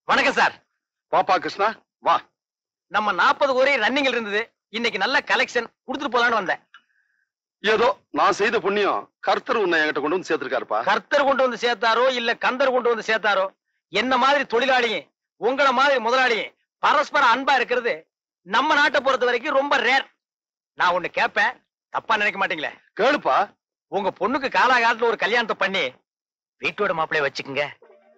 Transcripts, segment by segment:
வணக்கம் சார் பாப்பா கிருஷ்ணா வா நம்ம நாற்பது கோரி ரன்னிங்ல இருந்தது இன்னைக்கு நல்ல கலெக்ஷன் கொடுத்துட்டு போலான்னு வந்தேன் ஏதோ நான் செய்த புண்ணியம் கர்த்தர் உன்னை என்கிட்ட கொண்டு வந்து சேர்த்திருக்காருப்பா கர்த்தர் கொண்டு வந்து சேர்த்தாரோ இல்ல கந்தர் கொண்டு வந்து சேர்த்தாரோ என்ன மாதிரி தொழிலாளியும் உங்கள மாதிரி முதலாளியும் பரஸ்பர அன்பா இருக்கிறது நம்ம நாட்டை பொறுத்த வரைக்கும் ரொம்ப ரேர் நான் ஒண்ணு கேட்பேன் தப்பா நினைக்க மாட்டீங்களே கேளுப்பா உங்க பொண்ணுக்கு காலாகாலத்துல ஒரு கல்யாணத்தை பண்ணி வீட்டோட மாப்பிளைய வச்சுக்குங்க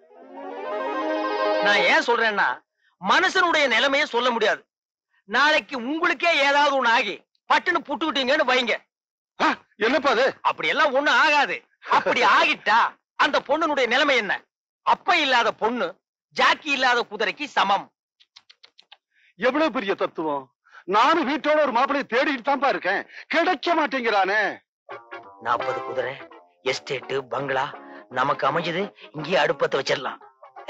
நான் ஏன் சொல்றேன்னா மனுஷனுடைய நிலைமையை சொல்ல முடியாது நாளைக்கு உங்களுக்கே ஏதாவது ஒண்ணு ஆகி பட்டுன்னு புட்டுக்கிட்டீங்கன்னு வைங்க ஆ, என்னப்பா அது அப்படி எல்லாம் ஒண்ணு ஆகாது அப்படி ஆகிட்டா அந்த பொண்ணுனுடைய நிலைமை என்ன அப்ப இல்லாத பொண்ணு ஜாக்கி இல்லாத குதிரைக்கு சமம் எவ்வளவு பெரிய தத்துவம் நானும் வீட்டோட ஒரு மாப்பிளைய தேடிட்டு தான்ப்பா இருக்கேன் கிடைக்க மாட்டேங்கிறானே நாற்பது குதிரை எஸ்டேட் பங்களா நமக்கு அமைஞ்சது இங்கேயே அடுப்பத்தை வச்சிடலாம்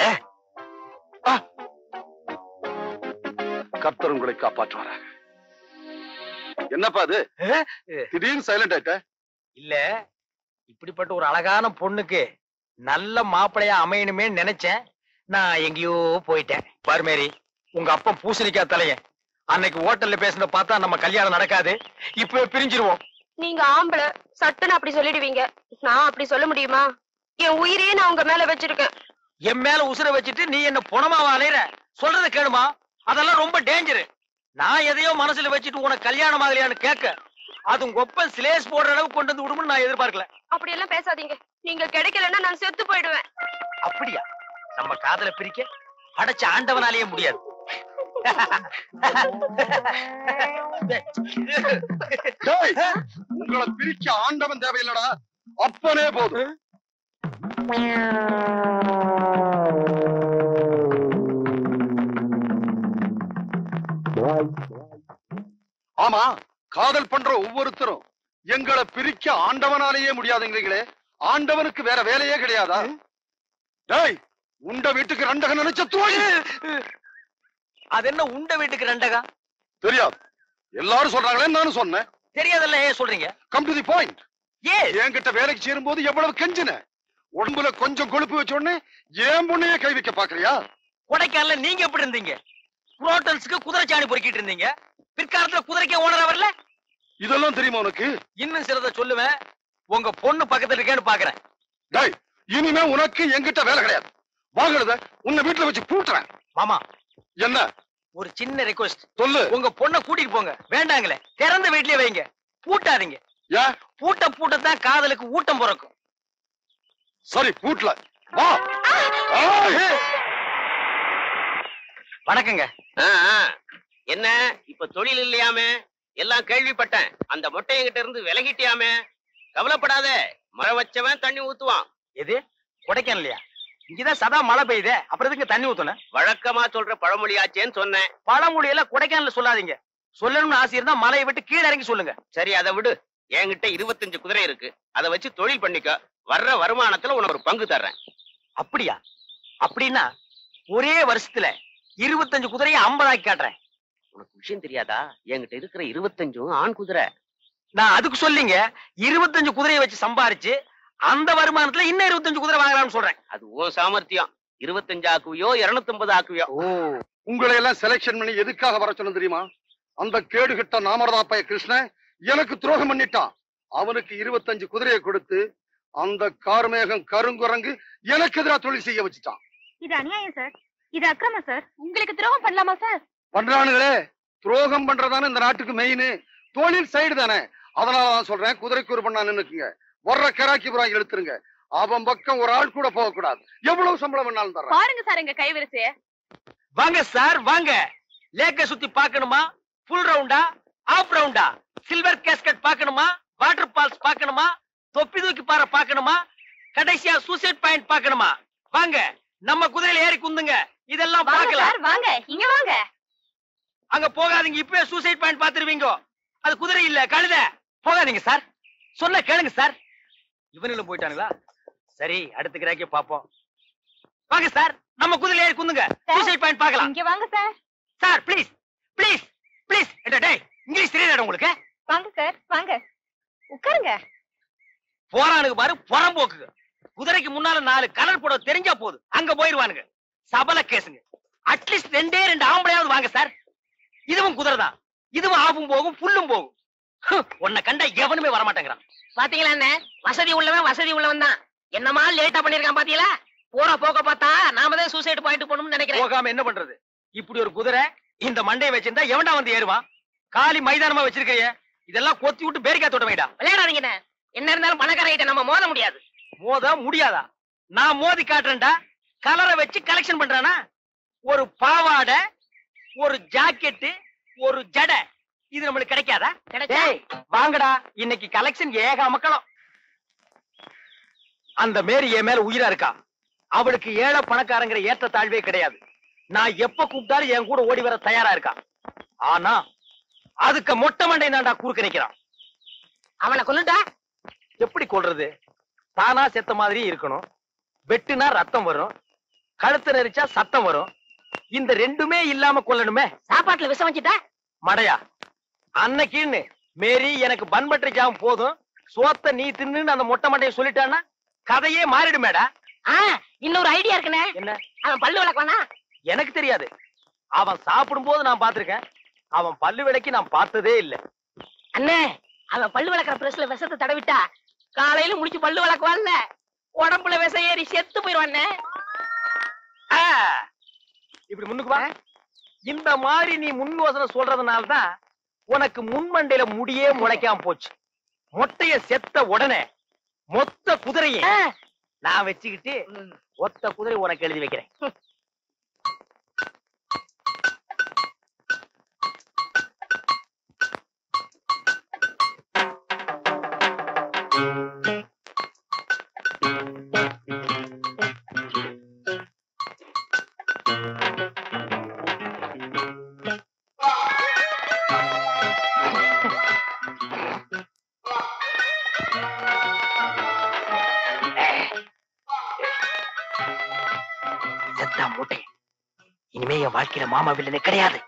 கர்த்தர் உங்களை காப்பாற்றுவாராக என்னப்பா அது அஹ், திடீர்னு சைலண்ட் ஆயிட்ட இல்ல இப்படிப்பட்ட ஒரு அழகான பொண்ணுக்கு நல்ல மாப்பிளையா அமையணுமே நினைச்சேன் நான் எங்கேயோ போயிட்டேன் பாருமேரி உங்க அப்பா பூசணிக்காய் தலையன் அன்னைக்கு ஹோட்டல்ல பேசுனத பார்த்தா நம்ம கல்யாணம் நடக்காது இப்ப பிரிஞ்சிருவோம் நீங்க ஆம்பளை சட்டுன்னு அப்படி சொல்லிடுவீங்க நான் அப்படி சொல்ல முடியுமா என் உயிரையே நான் உங்க மேல வச்சிருக்கேன் என் மேல உசுர வச்சுட்டு நீ என்ன புணமாவா அலையிற சொல்றத கேளுமா அதெல்லாம் ரொம்ப டேஞ்சரு நான் எதையோ மனசுல வச்சுட்டு உனக்கு கல்யாணம் ஆகலையான்னு கேட்க அது உங்க ஒப்பன் சிலேஸ் போடுற அளவுக்கு கொண்டு வந்து விடும்னு நான் எதிர்பார்க்கல அப்படி எல்லாம் பேசாதீங்க நீங்க கிடைக்கலன்னா நான் செத்து போயிடுவேன் அப்படியா நம்ம காதல பிரிக்க அடைச்ச ஆண்டவனாலேயே முடியாது டேய், உங்களை பிரிக்க ஆண்டவன் தேவையில்லடா அப்பனே போதும் ஆமா காதல் பண்ற ஒவ்வொருத்தரும் எங்களை பிரிக்க ஆண்டவனாலேயே முடியாதுங்கிறீங்களே ஆண்டவனுக்கு வேற வேலையே கிடையாதா டேய் உண்ட வீட்டுக்கு ரெண்டக நினைச்ச தோழி அது என்ன உண்ட வீட்டுக்கு ரெண்டகா தெரியாது எல்லாரும் சொல்றாங்களே நானும் சொன்னேன் தெரியாதல்ல ஏன் சொல்றீங்க கம் டு தி பாயிண்ட் ஏ என்கிட்ட வேலைக்கு சேரும்போது எவ்வளவு கெஞ்சின உடம்புல கொஞ்சம் கொழுப்பு வச்ச உடனே ஏன் பொண்ணையே கை வைக்க பாக்குறியா கொடைக்கானல நீங்க எப்படி இருந்தீங்க ஹோட்டல்ஸ்க்கு குதிரை சாணி பொறுக்கிட்டு இருந்தீங்க பிற்காலத்துல குதிரைக்கே ஓனரா வரல இதெல்லாம் தெரியுமா உனக்கு இன்னும் சிலத சொல்லுவேன் உங்க பொண்ணு பக்கத்துல இருக்கேன்னு பாக்குறேன் டேய் இனிமே உனக்கு என்கிட்ட வேலை கிடையாது வாங்கறத உன்னை வீட்டுல வச்சு பூட்டுறேன் மாமா என்ன ஒரு சின்ன ரெக்வஸ்ட் சொல்லு உங்க பொண்ணை கூட்டிட்டு போங்க வேண்டாங்களே திறந்த வீட்லயே வைங்க பூட்டாதீங்க ஏன் பூட்ட பூட்டத்தான் காதலுக்கு ஊட்டம் பிறக்கும் சரி பூட்டல வா ஏய், வணக்கங்க ஆ, ஆ. என்ன இப்ப தொழில் இல்லையாமே எல்லாம் கேள்விப்பட்டேன் அந்த மொட்டையங்கிட்ட இருந்து விலகிட்டியாமே கவலைப்படாத மரம் வச்சவன் தண்ணி ஊத்துவான் எது கொடைக்கானலையா இங்கதான் சதா மழை பெய்யுதே அப்புறம் எதுக்கு தண்ணி ஊத்தணும் வழக்கமா சொல்ற பழமொழியாச்சேன்னு சொன்னேன் பழமொழி எல்லாம் கொடைக்கானல சொல்லாதீங்க சொல்லணும்னு ஆசை இருந்தா மலையை விட்டு கீழே இறங்கி சொல்லுங்க சரி அதை விடு என்கிட்ட இருபத்தஞ்சு குதிரை இருக்கு அதை வச்சு தொழில் பண்ணிக்க வர்ற வருமானத்துல உனக்கு ஒரு பங்கு தர்றேன் அப்படியா அப்படின்னா ஒரே வருஷத்துல இருபத்தஞ்சு குதிரையை ஐம்பதாக்கி காட்டுறேன் உனக்கு விஷயம் தெரியாதா என்கிட்ட இருக்கிற இருபத்தஞ்சும் ஆண் குதிரை நான் அதுக்கு சொல்லிங்க இருபத்தஞ்சு குதிரையை வச்சு சம்பாரிச்சு அந்த வருமானத்துல இன்னும் இருபத்தஞ்சு குதிரை வாங்கலாம்னு சொல்றேன் அது உன் சாமர்த்தியம் இருபத்தஞ்சு ஆக்குவியோ இருநூத்தம்பது ஆக்குவியோ ஓ உங்களை எல்லாம் செலக்ஷன் பண்ணி எதுக்காக வர சொன்ன தெரியுமா அந்த கேடுகிட்ட நாமரதாப்பைய கிருஷ்ணன் எனக்கு துரோகம் பண்ணிட்டான் அவனுக்கு இருபத்தஞ்சு குதிரையை கொடுத்து அந்த கார்மேகம் கருங்குரங்கு எனக்கு எதிராக தொழில் செய்ய வச்சுட்டான் இது அநியாயம் சார் இது அக்கிரமம் சார் உங்களுக்கு துரோகம் பண்ணலாமா சார் பண்றானுங்களே துரோகம் பண்றதானே இந்த நாட்டுக்கு மெயின் தொழில் சைடு தானே அதனால தான் சொல்றேன் குதிரைக்கு ஒரு பண்ணா நின்னுக்குங்க வர்ற கராக்கி புறாங்க எடுத்துருங்க அவன் பக்கம் ஒரு ஆள் கூட போக கூடாது எவ்வளவு சம்பளம் வேணாலும் தர்றேன் பாருங்க சார் எங்க கைவரிசைய வாங்க சார் வாங்க லேக்க சுத்தி பார்க்கணுமா ஃபுல் ரவுண்டா ஆஃப் ரவுண்டா சில்வர் கேஸ்கட் பார்க்கணுமா வாட்டர் ஃபால்ஸ் பார்க்கணுமா தொப்பி தூக்கி பாறை பார்க்கணுமா கடைசியா சூசைட் பாயிண்ட் பார்க்கணுமா வாங்க நம்ம குதிரையில ஏறி குந்துங்க இதெல்லாம் வாங்க பார்க்கலாம் சார் வாங்க இங்க வாங்க அங்க போகாதீங்க இப்பவே சூசைட் பாயிண்ட் பாத்துருவீங்க அது குதிரை இல்ல கழுத போகாதீங்க சார் சொன்ன கேளுங்க சார் இவனுங்களும் போயிட்டானுங்களா சரி அடுத்த கிராக்கிய பாப்போம் வாங்க சார் நம்ம குதிரையில ஏறி குந்துங்க சூசைட் பாயிண்ட் பார்க்கலாம் இங்க வாங்க sir sir please please please டேய் இங்கிலீஷ் தெரியாதா உங்களுக்கு வாங்க சார் வாங்க உட்காருங்க போறானுங்க பாரு புறம்போக்குங்க குதிரைக்கு முன்னால நாலு கலர் போட தெரிஞ்சா போதும் அங்க போயிருவானுங்க சபல கேசுங்க அட்லீஸ்ட் ரெண்டே ரெண்டு ஆம்பளையாவது வாங்க சார் இதுவும் குதிரை தான் இதுவும் ஆப்பும் போகும் புல்லும் போகும் ஹம், உன்னை கண்டா எவனுமே வரமாட்டேங்கிறான் பாத்தீங்களா என்ன வசதி உள்ளவன் வசதி உள்ளவன் தான் என்னமா லேட்டா பண்ணிருக்கான் பாத்தீங்களா போற போக்க பார்த்தா நாம தான் சூசைட் பாயிண்ட் போகணும்னு நினைக்கிறேன் போகாம என்ன பண்றது இப்படி ஒரு குதிரை இந்த மண்டையை வச்சிருந்தா எவன்டா வந்து ஏறுவான் காலி மைதானமா வச்சிருக்கைய இதெல்லாம் கொத்தி விட்டு பேரிக்கா தொட்ட வைடா விளையாடாதீங்க அண்ணே. என்ன இருந்தாலும் பணக்காரங்கிட்ட நம்ம மோத முடியாது மோத முடியாதா நான் மோதி காட்டுறேன்டா கலரை வச்சு கலெக்ஷன் பண்றானா ஒரு பாவாடை ஒரு ஜாக்கெட்டு ஒரு ஜடை இது நம்மளுக்கு கிடைக்காதா கிடைச்சா டேய் வாங்கடா இன்னைக்கு கலெக்ஷன் ஏக மக்களும் அந்த மேரி என் மேல உயிரா இருக்கா அவளுக்கு ஏழை பணக்காரங்கிற ஏற்ற தாழ்வே கிடையாது நான் எப்ப கூப்பிட்டாலும் என் கூட ஓடி வர தயாரா இருக்கா ஆனா அதுக்கு மொட்டை மண்டை தான்டா குறுக்க நிக்கிறான் அவனை கொல்லுடா எப்படி கொல்றது தானா செத்த மாதிரி இருக்கணும் வெட்டுனா ரத்தம் வரும் கழுத்து நெரிச்சா சத்தம் வரும் இந்த ரெண்டுமே இல்லாம கொல்லணுமே சாப்பாட்டுல விஷம் வச்சுட்டா மடையா அன்னைக்குன்னு மேரி எனக்கு பன்பட்டை ஜாம் போதும் சோத்த நீ தின்னுன்னு அந்த மொட்டை மண்டையை சொல்லிட்டான்னா கதையே மாறிடுமேடா ஆ, இன்னொரு ஐடியா இருக்குண்ணே என்ன அவன் பல்லு விளக்குவானா எனக்கு தெரியாது அவன் சாப்பிடும் போது நான் பார்த்திருக்கேன் அவன் பல்லு விலைக்கு நான் பார்த்ததே இல்ல அண்ணே அவன் பல்லு விளக்குற பிரஸ்ல விஷத்தை தடவிட்டா காலையில முடிச்சு பல்லு விளக்குவான்ல உடம்புல விஷம் ஏறி செத்து போயிருவானே ஆ, இப்படி முன்னுக்கு வா இந்த மாதிரி நீ முன் யோசனை சொல்றதுனால தான் உனக்கு முன்மண்டையில முடியே முளைக்காம போச்சு மொட்டைய செத்த உடனே மொத்த குதிரையை நான் வச்சுக்கிட்டு ஒத்த குதிரை உனக்கு எழுதி வைக்கிறேன் செத்தா மூட்டை இனிமே என் வாழ்க்கையில மாமா வில்லனே கிடையாது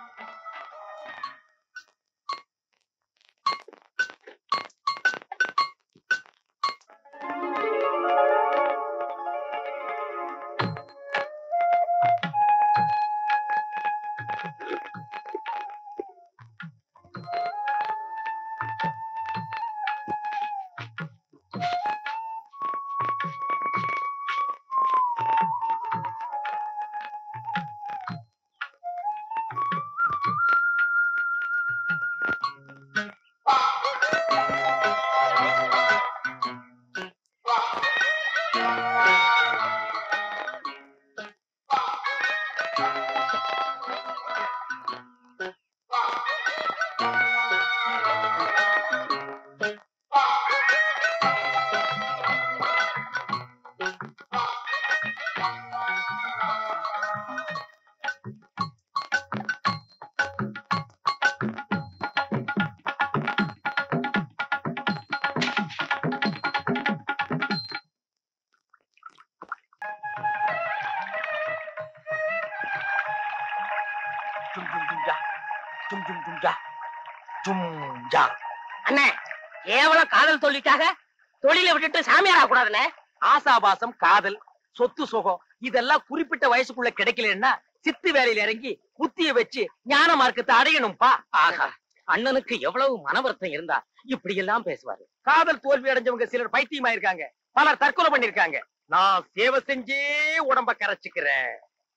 டும் டும் டும் ஜா டும் டும் டும் ஜா டும் ஜா அண்ணே கேவலம் காதல் தோல்விக்காக தொழிலை விட்டுட்டு சாமியார் ஆகக்கூடாதுண்ணே ஆசாபாசம் காதல் சொத்து சுகம் இதெல்லாம் குறிப்பிட்ட வயசுக்குள்ள கிடைக்கலன்னா சித்து வேலையில இறங்கி புத்திய வச்சு ஞான மார்க்கத்தை அடையணும்பா ஆஹா அண்ணனுக்கு எவ்வளவு மனவருத்தம் இருந்தா இப்படி எல்லாம் பேசுவாரு காதல் தோல்வி அடைஞ்சவங்க சிலர் பைத்தியமாயிருக்காங்க பலர் தற்கொலை பண்ணிருக்காங்க நான் சேவை செஞ்சே உடம்ப கரைச்சுக்கிறேன்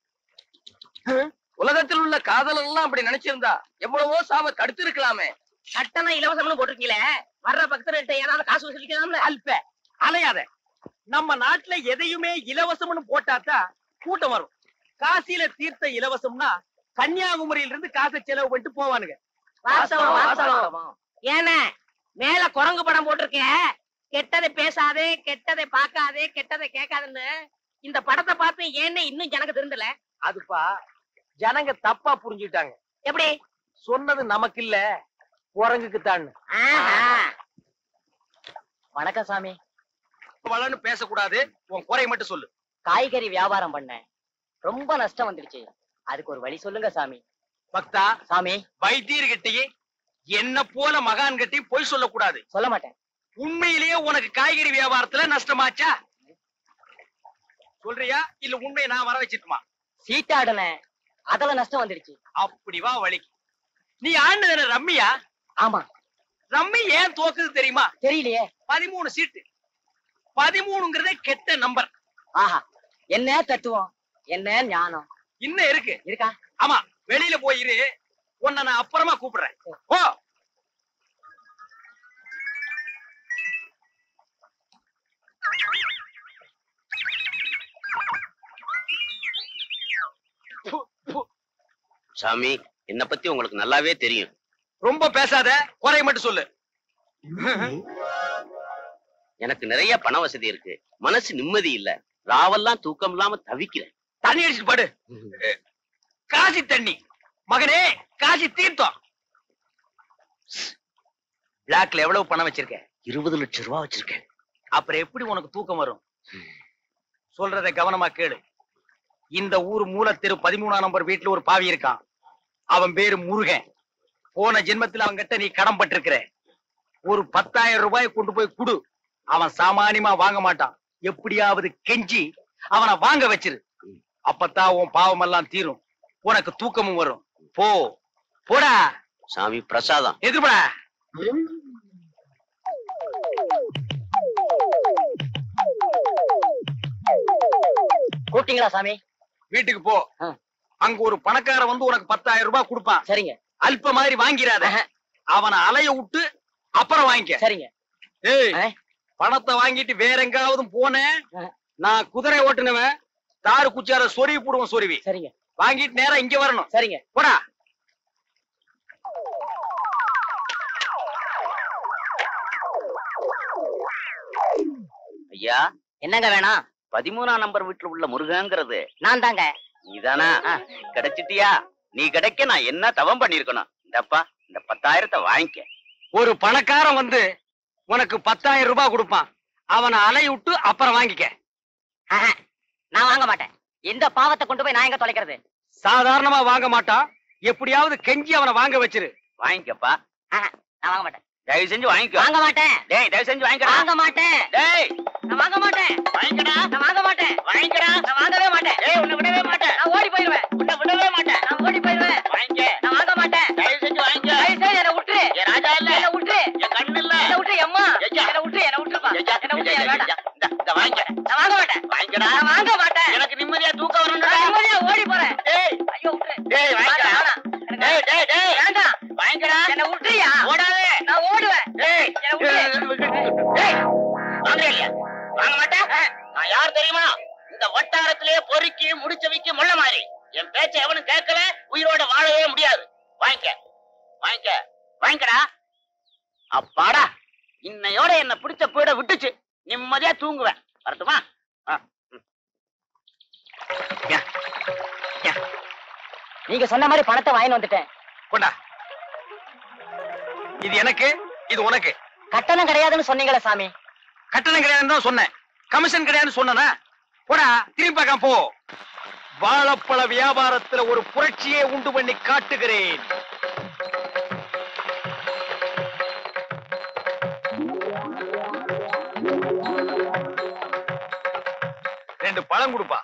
உலகத்தில் உள்ள காதல் எல்லாம் அப்படி நினைச்சிருந்தா எவ்வளவோ சாவ தடுத்து இருக்கலாமே சட்டனா இலவசம்னு போட்டிருக்கீங்களே வர்ற பக்தர்கிட்ட ஏதாவது காசு வசூலிக்கலாம்ல அல்ப அலையாத நம்ம நாட்டுல எதையுமே இலவசம்னு போட்டாதான் கூட்டம் வரும் காசியில தீர்த்த இலவசம்னா கன்னியாகுமரியில இருந்து காசை செலவு பண்ணிட்டு போவானுங்க வாஸ்தவம் வாஸ்தவம் ஏன்னா மேல குரங்கு படம் போட்டிருக்கேன் கெட்டதை பேசாதே கெட்டதை பார்க்காதே கெட்டதை கேட்காதுன்னு இந்த படத்தை பார்த்து ஏன்னு இன்னும் ஜனக்கு திருந்தல அதுப்பா ஜனங்க தப்பா புரிஞ்சுட்டாங்க எப்படி சொன்னது நமக்கு இல்ல குரங்குக்கு தான் ஆஹா. வணக்கம் சாமி வளன்னு பேசக்கூடாது உன் குறைய மட்டும் சொல்லு காய்கறி வியாபாரம் பண்ணேன் ரொம்ப நஷ்டம் வந்துடுச்சு அதுக்கு ஒரு வழி சொல்லுங்க சாமி பக்தா சாமி வைத்தியர்கிட்டயே என்ன போல மகான் கிட்டயும் பொய் சொல்லக்கூடாது சொல்ல மாட்டேன் உண்மையிலேயே உனக்கு காய்கறி வியாபாரத்துல நஷ்டமாச்சா சொல்றியா இல்ல உண்மையை நான் வர வச்சிட்டுமா சீட்டாடுனேன் அதுல நஷ்டம் வந்துடுச்சு அப்படி வா வழிக்கு நீ ஆண்டது ரம்மியா ஆமா ரம்மி ஏன் தோக்குது தெரியுமா தெரியலையே பதிமூணு சீட்டு பதிமூணுங்கிறதே கெட்ட நம்பர் ஆஹா என்ன தத்துவம் என்ன ஞானம் இன்னும் இருக்கு இருக்கா ஆமா வெளியில போயிரு உன்னை நான் அப்புறமா கூப்பிடுறேன் ஓ சாமி என்ன பத்தி உங்களுக்கு நல்லாவே தெரியும் ரொம்ப பேசாத குறை மட்டும் சொல்லு எனக்கு நிறைய பண வசதி இருக்கு மனசு நிம்மதி இல்ல ராவெல்லாம் தூக்கம் இல்லாம தவிக்கிறேன் தண்ணி அடிச்சுட்டு பாடு காசி தண்ணி மகனே காசி தீர்த்தம் பிளாக்ல எவ்வளவு பணம் வச்சிருக்க இருபது லட்சம் ரூபாய் வச்சிருக்கேன் அப்புறம் எப்படி உனக்கு தூக்கம் வரும் சொல்றத கவனமா கேளு இந்த ஊர் மூலத்தெரு பதிமூணாம் நம்பர் வீட்டுல ஒரு பாவி இருக்கான் அவன் பேரு முருகன் போன ஜென்மத்துல அவன் கிட்ட நீ கடன் பட்டிருக்கிற ஒரு பத்தாயிரம் ரூபாய் கொண்டு போய் குடு அவன் சாமானியமா வாங்க மாட்டான் எப்படியாவது கெஞ்சி அவனை வாங்க வச்சிரு அப்பத்தான் உன் பாவம் எல்லாம் தீரும் உனக்கு தூக்கமும் வரும் போ போடா சாமி பிரசாதம் எதிர்படா கூப்பிட்டீங்களா சாமி வீட்டுக்கு போ ஆ. அங்க ஒரு பணக்காரன் வந்து உனக்கு பத்தாயிரம் ரூபாய் கொடுப்பான் சரிங்க அல்ப மாதிரி வாங்கிறாத ஆஹா. அவனை அலைய விட்டு அப்புறம் வாங்கிக்க சரிங்க ஏய் ஆ. பணத்தை வாங்கிட்டு வேற எங்காவது போனேன் ஆ. நான் குதிரை ஓட்டுனவன் தாரு குச்சார சொருவி போடுவோம் சொருவி சரிங்க வாங்கிட்டு நேரா இங்க வரணும் சரிங்க போடா ஐயா என்னங்க வேணாம் பதிமூணாம் நம்பர் வீட்டுல உள்ள முருகங்கிறது நான் தாங்க நீதானா கிடைச்சிட்டியா நீ கிடைக்க நான் என்ன தவம் பண்ணிருக்கணும் இந்தப்பா இந்த பத்தாயிரத்தை வாங்கிக்க ஒரு பணக்காரன் வந்து உனக்கு பத்தாயிரம் ரூபாய் கொடுப்பான் அவனை அலைய விட்டு அப்புறம் வாங்கிக்க ஆஹா, நான் வாங்க மாட்டேன் இந்த பாவத்தை கொண்டு போய் நான் எங்க தொலைக்கிறது சாதாரணமா வாங்க மாட்டான் எப்படியாவது கெஞ்சி அவனை வாங்க வச்சிரு வாங்கிக்கப்பா நான் வாங்க மாட்டேன் தயவு செஞ்சு வாங்கிக்கோ வாங்க மாட்டேன் டேய் தயவு செஞ்சு வாங்கிக்கடா வாங்க மாட்டேன் டேய் நான் வாங்க மாட்டேன் வாங்கிக்கடா நான் வாங்க மாட்டேன் வாங்கிக்கடா நான் வாங்கவே மாட்டேன் டேய் உன்னை விடவே மாட்டேன் நான் ஓடி போயிருவேன் உன்னை விடவே மாட்டேன் நான் ஓடி போயிருவேன் வாங்கிக்க நான் வாங்க மாட்டேன் தயவு செஞ்சு வாங்கிக்க தயவு செய்து என்னை விட்டுரு என் ராஜா இல்ல என்னை விட்டுரு என் கண்ணு இல்ல என்னை விட்டுரு அம்மா ஐயா. என்னை விட்டுரு என்னை விட்டுருப்பா ஐயா, என்னை விட்டுரு ஐயா, என்னை வேண்டாம் ஐயா, இந்த, இந்த வாங்கிக்க நான் வாங்க மாட்டேன் வாங்கிக்கடா நான் வாங்க மாட்டேன் எனக்கு நிம்மதியா தூக்கம் வரணும்டா நான் நிம்மதியா ஓடி போறேன் டேய் ஐயோ விட்டுரு டேய் வாங்கிக்கடா வேண்டாம், வேண்டாம். டேய் டேய் டேய் வேண்டாம் வாங்கிக்கடா என்னை விட்டுறியா ஓடாதே நான் ஓடுவேன் டேய் என்னை விட்டுரு டேய் வாங்க இல்லையா வாங்க மாட்டேன் நான் யார் தெரியுமா இந்த வட்டாரத்திலேயே பொறுக்கி முடிச்ச வைக்க முள்ள மாதிரி என் பேச்ச எவனும் கேட்கல உயிரோட வாழவே முடியாது வாங்கிக்க வாங்கிக்க வாங்கிக்கடா அப்பாடா இன்னையோட என்ன பிடிச்ச பீட விட்டுச்சு நிம்மதியா தூங்குவேன் வரட்டுமா ஆ, நீங்க சொன்ன மாதிரி பணத்தை வாங்கிட்டு வந்துட்டேன் கொண்டா இது எனக்கு இது உனக்கு கட்டணம் கிடையாதுன்னு சொன்னீங்களே சாமி கட்டணம் கிடையாதுன்னு தான் சொன்னேன் கமிஷன் கிடையாதுன்னு சொன்னனா போடா திரும்பி பார்க்காம போ வாழைப்பழ வியாபாரத்துல ஒரு புரட்சியை உண்டு பண்ணி காட்டுகிறேன் ரெண்டு பழம் கொடுப்பா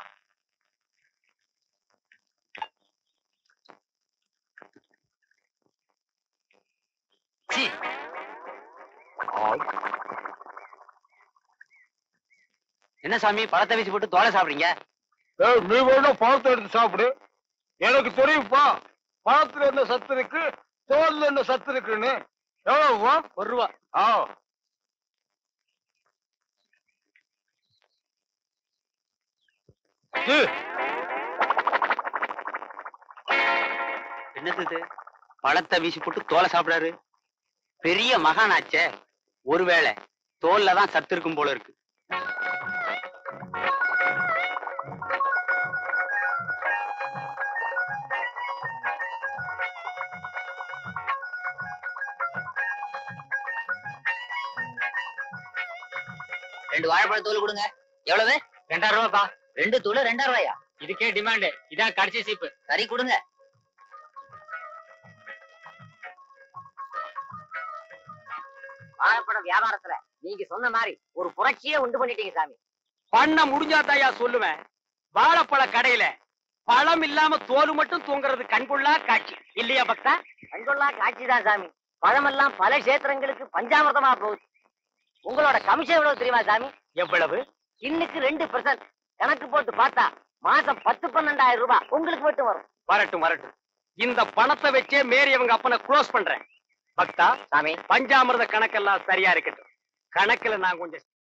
சீ. என்ன சாமி பழத்தை வீசி போட்டு தோலை சாப்பிடுறீங்க ஏய், நீ வேணா பழத்தை எடுத்து சாப்பிடு எனக்கு தெரியும்ப்பா பழத்துல என்ன சத்து இருக்கு தோல்ல என்ன சத்து இருக்குன்னு எவ்வளவுவா ஒரு ரூபா ஆ ஏய், என்னது இது பழத்தை வீசி போட்டு தோலை சாப்பிடாரு பெரிய மகானாச்சே ஒருவேளை தோல்ல தான் சத்து இருக்கும் போல இருக்கு ரெண்டு வாழைப்பழ தூள் கொடுங்க எவ்வளவு ரெண்டாயிரம் ரூபாய்ப்பா ரெண்டு தூள் ரெண்டாயிரம் ரூபாயா இதுக்கே டிமாண்ட் இதான் கடைசி சீப்பு சரி கொடுங்க வாழைப்பழ வியாபாரத்துல நீங்க சொன்ன மாதிரி ஒரு புரட்சியே உண்டு பண்ணிட்டீங்க சாமி பண்ண முடிஞ்சா தாயா சொல்லுவேன் வாழைப்பழ கடையில பழம் இல்லாம தோல் மட்டும் தூங்குறது கண்கொள்ளா காட்சி இல்லையா பக்தா கண்கொள்ளா காட்சிதான் சாமி பழமெல்லாம் பல கஷேத்திரங்களுக்கு பஞ்சாமிர்தமா போகுது உங்களோட கமிஷன் எவ்வளவு தெரியுமா சாமி எவ்வளவு இன்னைக்கு ரெண்டு பெர்சன்ட் கணக்கு போட்டு பார்த்தா மாசம் பத்து பன்னெண்டாயிரம் ரூபாய் உங்களுக்கு மட்டும் வரும் வரட்டும் வரட்டும் இந்த பணத்தை வச்சே மேரி அவங்க அப்பனை க்ளோஸ் பண்றேன் பக்தா சாமி பஞ்சாமிர்த கணக்கெல்லாம் சரியா இருக்கட்டும் கணக்குல நான் கொஞ்சம்